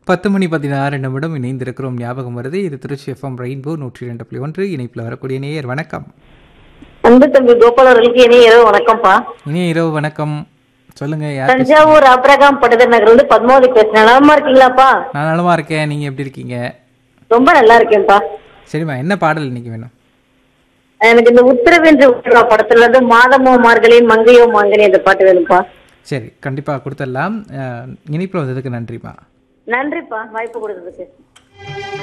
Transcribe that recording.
பத்து மணி பதினாறு நிமிடம் இணைந்திருக்கிறோம் ஞாபகம் வருது இது திருச்சி எஃப்எம் ரெயின்போ நூற்றி ரெண்டு புள்ளி ஒன்று இணைப்பில் வரக்கூடிய நேயர் வணக்கம் அன்பு தம்பி கோபால் அவர்களுக்கு இனிய இரவு வணக்கம்ப்பா இனிய இரவு வணக்கம் சொல்லுங்க யார் பேச- தஞ்சாவூர் அப்ரகாம் படுதர் நகர்ல இருந்து பத்மாவதி பேசுறேன் நலமா இருக்கீங்களாப்பா நான் நலமா இருக்கேன் நீங்க எப்படி இருக்கீங்க ரொம்ப நல்லா இருக்கேன்ப்பா சரிம்மா என்ன பாடல் இன்னைக்கு வேணும் எனக்கு இந்த உத்தரவென்று உத்தரவா படத்துல இருந்து மாதமோ மார்கழி மங்கையோ மாங்கனி அந்த பாட்டு வேணும்ப்பா சரி கண்டிப்பா கொடுத்துடலாம் அஹ், இணைப்பில் வந்ததுக்கு நன்றிம்மா நன்றிப்பா வாய்ப்பு கொடுத்ததுக்கு